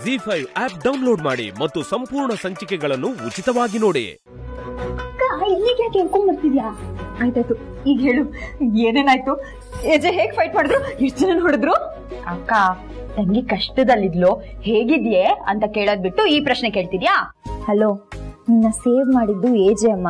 G five app download ಮಾಡಿ ಮತ್ತು ಸಂಪೂರ್ಣ ಸಂಚಿಕೆಗಳನ್ನು ಉಚಿತವಾಗಿ ನೋಡಿ ಅಕ್ಕ ಇಲ್ಲಿಗೆ ಯಾಕೆ ಹೇಳ್ಕೊಂಡ್ ಬರ್ತಿದ್ಯಾ ಆಯ್ತಾಯ್ತು ಈಗ ಹೇಳು ಏನೇನಾಯ್ತು ಏಜೆ ಹೇಗ್ ಫೈಟ್ ಮಾಡಿದ್ರು ಎಷ್ಟು ಜನ ಹೊಡೆದ್ರು ಅಕ್ಕ ತಂಗಿ ಕಷ್ಟದಲ್ಲಿದ್ಲು ಹೇಗಿದ್ಯೆ ಅಂತ ಕೇಳೋದ್ ಬಿಟ್ಟು ಈ ಪ್ರಶ್ನೆ ಕೇಳ್ತಿದ್ಯಾ ಹಲೋ ನಿನ್ನ ಸೇವ್ ಮಾಡಿದ್ದು ಏಜೆ ಅಮ್ಮ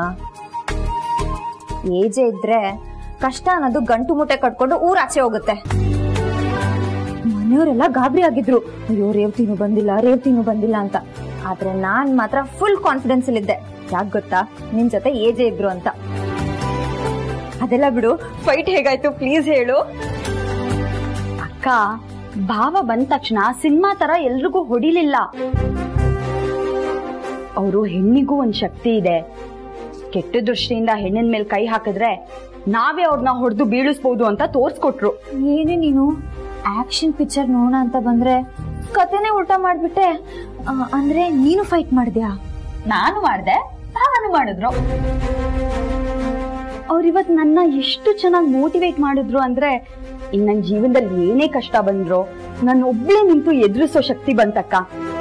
ಏಜೆ ಇದ್ರೆ ಕಷ್ಟ ಅನ್ನೋದು ಗಂಟು ಮುಟ್ಟೆ ಕಟ್ಕೊಂಡು ಊರಾಚೆ ಹೋಗುತ್ತೆ ಮನೆಯವರೆಲ್ಲ ಗಾಬರಿ ಆಗಿದ್ರು ಅಯ್ಯೋ ರೇವತಿನೂ ಬಂದಿಲ್ಲ ರೇವತಿನೂ ಬಂದಿಲ್ಲ ಅಂತ ಆದ್ರೆ ನಾನ್ ಮಾತ್ರ ಫುಲ್ ಕಾನ್ಫಿಡೆನ್ಸ್ ಅಲ್ಲಿದ್ದೆ ಯಾಕ್ ಗೊತ್ತಾ ನಿನ್ ಜೊತೆ ಏಜೆ ಇದ್ರು ಅಂತ ಅದೆಲ್ಲ ಬಿಡು ಫೈಟ್ ಹೇಗಾಯ್ತು ಪ್ಲೀಸ್ ಹೇಳು ಅಕ್ಕ ಭಾವ ಬಂದ ತಕ್ಷಣ ಸಿನಿಮಾ ತರ ಎಲ್ರಿಗೂ ಹೊಡಿಲಿಲ್ಲ ಅವರು ಹೆಣ್ಣಿಗೂ ಒಂದ್ ಶಕ್ತಿ ಇದೆ ಕೆಟ್ಟ ದೃಷ್ಟಿಯಿಂದ ಹೆಣ್ಣಿನ ಮೇಲೆ ಕೈ ಹಾಕಿದ್ರೆ ನಾವೇ ಅವ್ರನ್ನ ಹೊಡೆದು ಬೀಳಿಸ್ಬೋದು ಅಂತ ತೋರ್ಸ್ಕೊಟ್ರು ಏನೇ ನೀನು ಆಕ್ಷನ್ ಪಿಕ್ಚರ್ ನೋಡೋಣ ಅಂತ ಬಂದ್ರೆ ಕತೆನೇ ಉಲ್ಟಾ ಮಾಡ್ಬಿಟ್ಟೆ ಆ, ಅಂದ್ರೆ ನೀನು ಫೈಟ್ ಮಾಡಿದ್ಯಾ ನಾನು ಮಾಡ್ದೆ ಭಾವನು ಮಾಡಿದ್ರು ಅವ್ರಿವತ್ ನನ್ನ ಎಷ್ಟು ಚೆನ್ನಾಗಿ ಮೋಟಿವೇಟ್ ಮಾಡಿದ್ರು ಅಂದ್ರೆ ಇನ್ ನನ್ ಜೀವನದಲ್ಲಿ ಏನೇ ಕಷ್ಟ ಬಂದ್ರು ನನ್ನ ಒಬ್ಳೆ ನಿಂತು ಎದುರಿಸೋ ಶಕ್ತಿ ಬಂತಕ್ಕ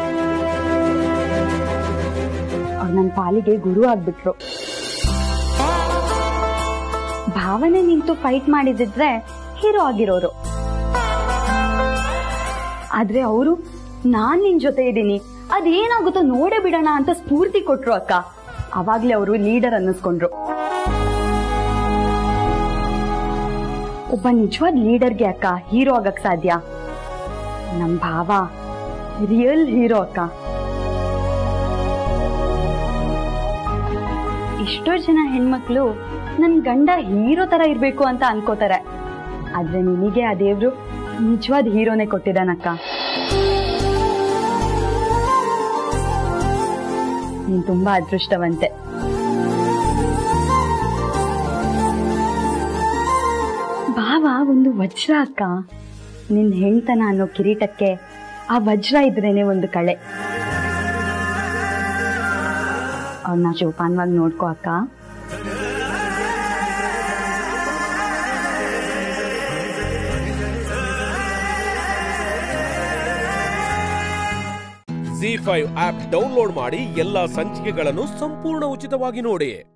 ಅವ್ರು ನನ್ನ ಪಾಲಿಗೆ ಗುರು ಆಗ್ಬಿಟ್ರು ಭಾವನೆ ನಿಂತು ಫೈಟ್ ಮಾಡಿದಿದ್ರೆ ಹೀರೋ ಆಗಿರೋರು ಆದ್ರೆ ಅವರು ನಾನ್ ನಿನ್ ಜೊತೆ ಇದ್ದೀನಿ ಅದೇನಾಗುತ್ತೋ ನೋಡೇ ಬಿಡೋಣ ಅಂತ ಸ್ಫೂರ್ತಿ ಕೊಟ್ರು ಅಕ್ಕ ಅವಾಗ್ಲೇ ಅವರು ಲೀಡರ್ ಅನ್ನಿಸ್ಕೊಂಡ್ರು ಒಬ್ಬ ನಿಜವಾದ ಲೀಡರ್ಗೆ ಅಕ್ಕ ಹೀರೋ ಆಗಕ್ ಸಾಧ್ಯ ನಮ್ ಭಾವ ರಿಯಲ್ ಹೀರೋ ಅಕ್ಕ ಎಷ್ಟೋ ಜನ ಹೆಣ್ಮಕ್ಳು ನನ್ ಗಂಡ ಹೀರೋ ತರ ಇರ್ಬೇಕು ಅಂತ ಅನ್ಕೋತಾರೆ ಆದ್ರೆ ನಿನಗೆ ಆ ದೇವ್ರು ನಿಜವಾದ ಹೀರೋನೇ ಕೊಟ್ಟಿದ್ದಾನಕ್ಕ ನೀನ್ ತುಂಬಾ ಅದೃಷ್ಟವಂತೆ ಭಾವ ಒಂದು ವಜ್ರ ಅಕ್ಕ ನಿನ್ ಹೆಣ್ತನ ಅನ್ನೋ ಕಿರೀಟಕ್ಕೆ ಆ ವಜ್ರ ಇದ್ರೇನೆ ಒಂದು ಕಳೆ ಅವ್ರನ್ನ ಜೋಪಾನವಾಗಿ ನೋಡ್ಕೋ ಅಕ್ಕ ಜಿ ಫೈವ್ ಆಪ್ ಡೌನ್ಲೋಡ್ ಮಾಡಿ ಎಲ್ಲಾ ಸಂಚಿಕೆಗಳನ್ನು ಸಂಪೂರ್ಣ ಉಚಿತವಾಗಿ ನೋಡಿ